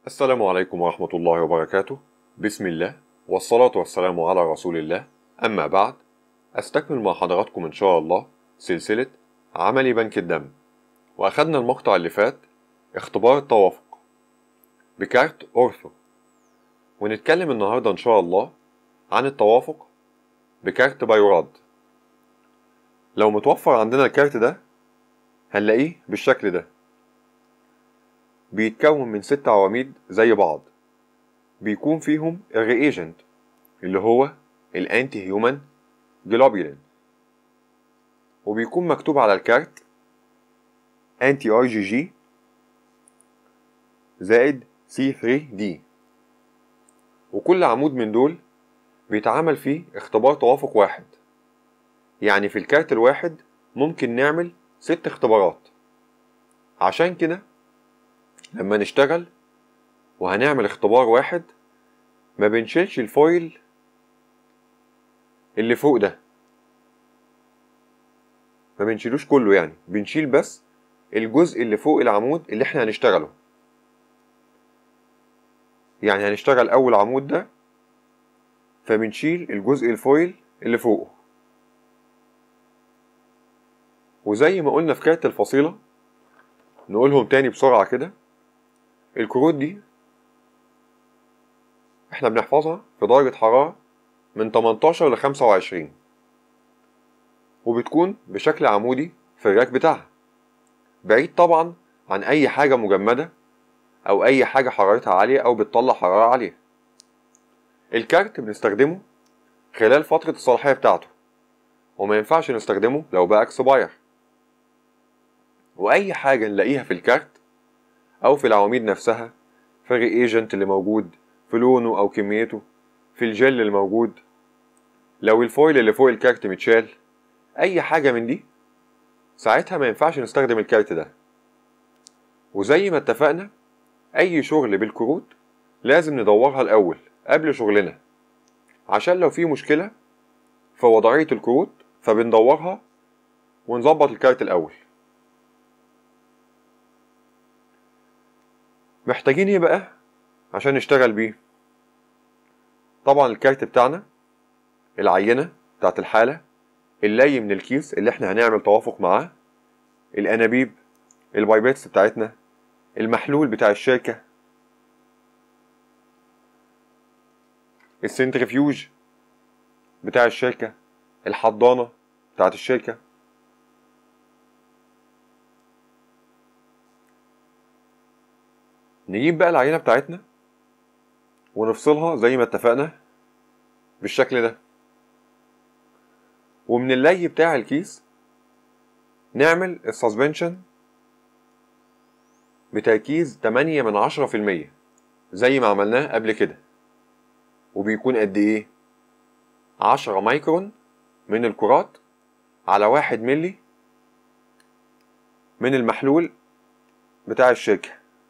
السلام عليكم ورحمة الله وبركاته بسم الله والصلاة والسلام على رسول الله أما بعد أستكمل مع حضراتكم إن شاء الله سلسلة عملي بنك الدم وأخدنا المقطع اللي فات اختبار التوافق بكارت أورثو ونتكلم النهاردة إن شاء الله عن التوافق بكارت بايوراد لو متوفر عندنا الكارت ده هنلاقيه بالشكل ده بيتكون من ست عواميد زي بعض بيكون فيهم الرياجنت اللي هو الانتي هيومن جلوبولين وبيكون مكتوب على الكارت انتي اي جي جي زائد سي 3 دي وكل عمود من دول بيتعمل فيه اختبار توافق واحد يعني في الكارت الواحد ممكن نعمل ست اختبارات عشان كده لما نشتغل وهنعمل اختبار واحد ما بنشيلش الفويل اللي فوق ده ما بنشيلوش كله يعني بنشيل بس الجزء اللي فوق العمود اللي احنا هنشتغله يعني هنشتغل اول عمود ده فبنشيل الجزء الفويل اللي فوقه وزي ما قلنا في كارت الفصيلة نقولهم تاني بسرعة كده الكروت دي احنا بنحفظها في درجة حرارة من 18 ل 25 وبتكون بشكل عمودي في الراك بتاعها بعيد طبعا عن أي حاجة مجمدة أو أي حاجة حرارتها عالية أو بتطلع حرارة عالية الكارت بنستخدمه خلال فترة الصلاحية بتاعته وما ينفعش نستخدمه لو بقى اكسباير وأي حاجة نلاقيها في الكارت أو في العواميد نفسها في الرياجنت اللي موجود في لونه أو كميته في الجل الموجود لو الفويل اللي فوق الكارت متشال أي حاجة من دي ساعتها ما ينفعش نستخدم الكارت ده وزي ما اتفقنا أي شغل بالكروت لازم ندورها الأول قبل شغلنا عشان لو في مشكلة في وضعية الكروت فبندورها ونظبط الكارت الأول محتاجين ايه بقى عشان نشتغل بيه طبعا الكارت بتاعنا العينة بتاعت الحالة اللي من الكيس اللي احنا هنعمل توافق معاه الانابيب البايبيتس بتاعتنا المحلول بتاع الشركة السنترفيوج بتاع الشركة الحضانة بتاعت الشركة نجيب بقى العينة بتاعتنا ونفصلها زي ما اتفقنا بالشكل ده ومن اللي بتاع الكيس نعمل السسبنشن بتركيز 8 من عشرة في المية زي ما عملناه قبل كده وبيكون قد ايه عشرة مايكرون من الكرات على واحد ملي من المحلول بتاع الشركة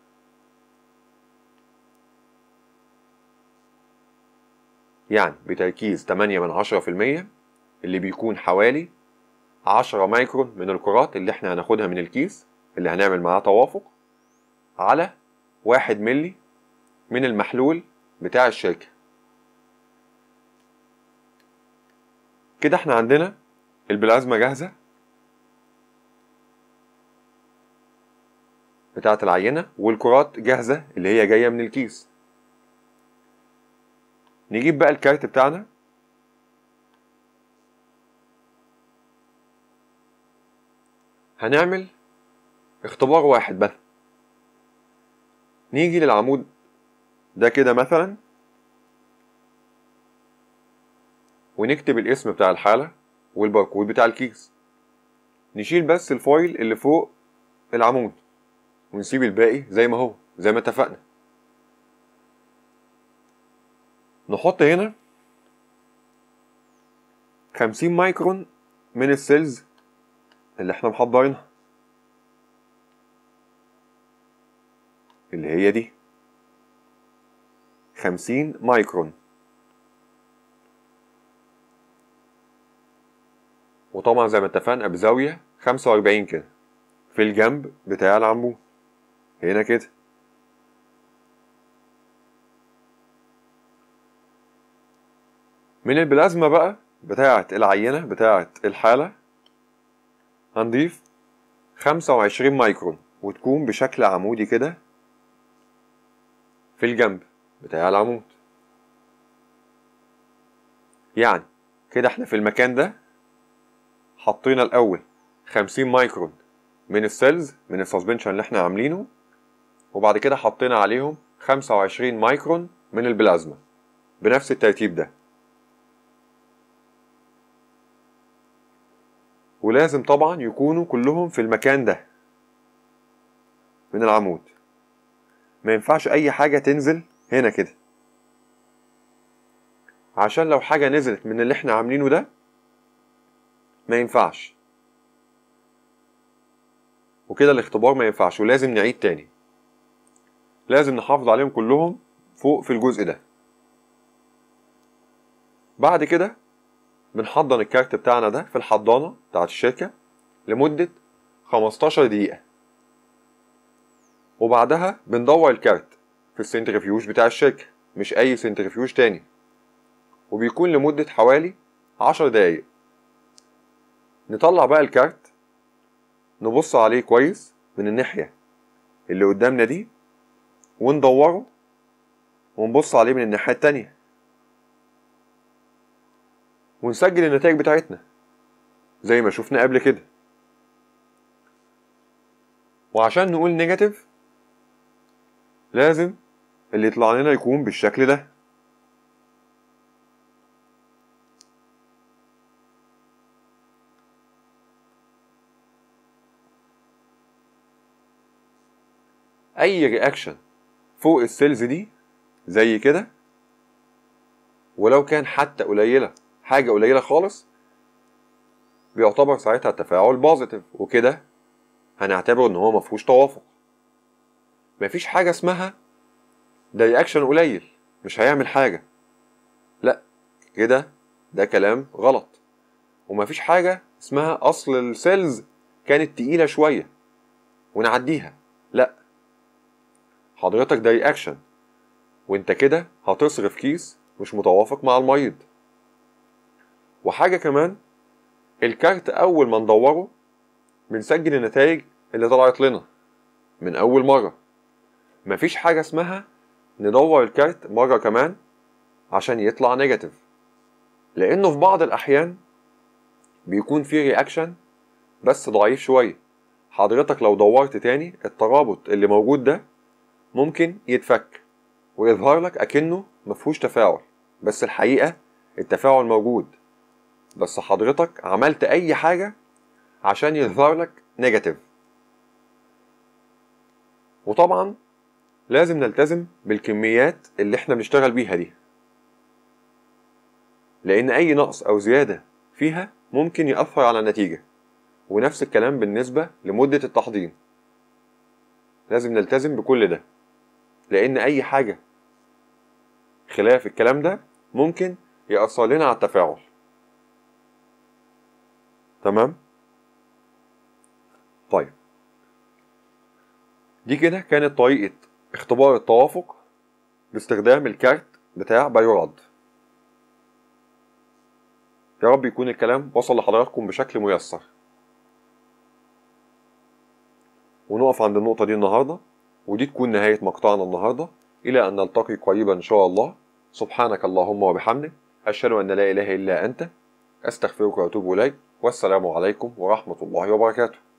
يعني بتركيز 8 من عشرة في المية اللي بيكون حوالي 10 مايكرون من الكرات اللي احنا هناخدها من الكيس اللي هنعمل معاه توافق على واحد ملي من المحلول بتاع الشركة كده احنا عندنا البلازما جاهزة بتاعة العينة والكرات جاهزة اللي هي جاية من الكيس نجيب بقى الكارت بتاعنا هنعمل اختبار واحد بس نيجي للعمود ده كده مثلا ونكتب الاسم بتاع الحالة والباركود بتاع الكيس نشيل بس الفويل اللي فوق العمود ونسيب الباقي زي ما هو زي ما اتفقنا نحط هنا خمسين مايكرون من السيلز اللي احنا محضرينها اللي هي دي خمسين مايكرون وطبعا زي ما اتفقنا بزاوية خمسة وأربعين كده في الجنب بتاع العمود هنا كده من البلازما بقى بتاعة العينة بتاعة الحالة هنضيف خمسة وعشرين مايكرون وتكون بشكل عمودي كده في الجنب بتاع العمود يعني كده احنا في المكان ده حطينا الأول خمسين مايكرون من السيلز من السسبنشن اللي احنا عاملينه وبعد كده حطينا عليهم خمسة وعشرين مايكرون من البلازما بنفس الترتيب ده ولازم طبعا يكونوا كلهم في المكان ده من العمود ما ينفعش اي حاجة تنزل هنا كده عشان لو حاجة نزلت من اللي احنا عاملينه ده ما ينفعش وكده الاختبار ما ينفعش ولازم نعيد تاني لازم نحافظ عليهم كلهم فوق في الجزء ده بعد كده بنحضن الكارت بتاعنا ده في الحضانة بتاعت الشركة لمدة 15 دقيقة وبعدها بندور الكارت في السنترفيوج بتاع الشركة مش أي سنترفيوج تاني وبيكون لمدة حوالي 10 دقايق نطلع بقى الكارت نبص عليه كويس من الناحية اللي قدامنا دي وندوره ونبص عليه من الناحية التانية ونسجل النتائج بتاعتنا زي ما شفنا قبل كده وعشان نقول نيجاتيف لازم اللي يطلع لنا يكون بالشكل ده اي رياكشن فوق السيلز دي زي كده ولو كان حتى قليله حاجه قليله خالص بيعتبر ساعتها التفاعل بوزيتيف وكده هنعتبره ان هو مفهوش توافق مفيش حاجه اسمها ده رياكشن قليل مش هيعمل حاجه لا كده ده كلام غلط ومفيش حاجه اسمها اصل السيلز كانت تقيله شويه ونعديها لا حضرتك ده رياكشن وانت كده هتصرف كيس مش متوافق مع المريض وحاجة كمان الكارت أول ما ندوره بنسجل النتائج اللي طلعت لنا من أول مرة مفيش حاجة اسمها ندور الكارت مرة كمان عشان يطلع نيجاتيف لأنه في بعض الأحيان بيكون في رياكشن بس ضعيف شوية حضرتك لو دورت تاني الترابط اللي موجود ده ممكن يتفك ويظهر لك أكنه مفهوش تفاعل بس الحقيقة التفاعل موجود بس حضرتك عملت أي حاجة عشان يظهر لك نيجاتيف وطبعا لازم نلتزم بالكميات اللي احنا بنشتغل بيها دي لأن أي نقص أو زيادة فيها ممكن يأثر على النتيجة ونفس الكلام بالنسبة لمدة التحضير لازم نلتزم بكل ده لأن أي حاجة خلاف الكلام ده ممكن يأثر لنا على التفاعل تمام طيب دي كده كانت طريقة اختبار التوافق باستخدام الكارت بتاع بايوراد يا رب يكون الكلام وصل لحضراتكم بشكل ميسر ونقف عند النقطة دي النهاردة ودي تكون نهاية مقطعنا النهاردة إلى أن نلتقي قريبا إن شاء الله سبحانك اللهم وبحمدك أشهد أن لا إله إلا أنت أستغفرك وأتوب إليك والسلام عليكم ورحمة الله وبركاته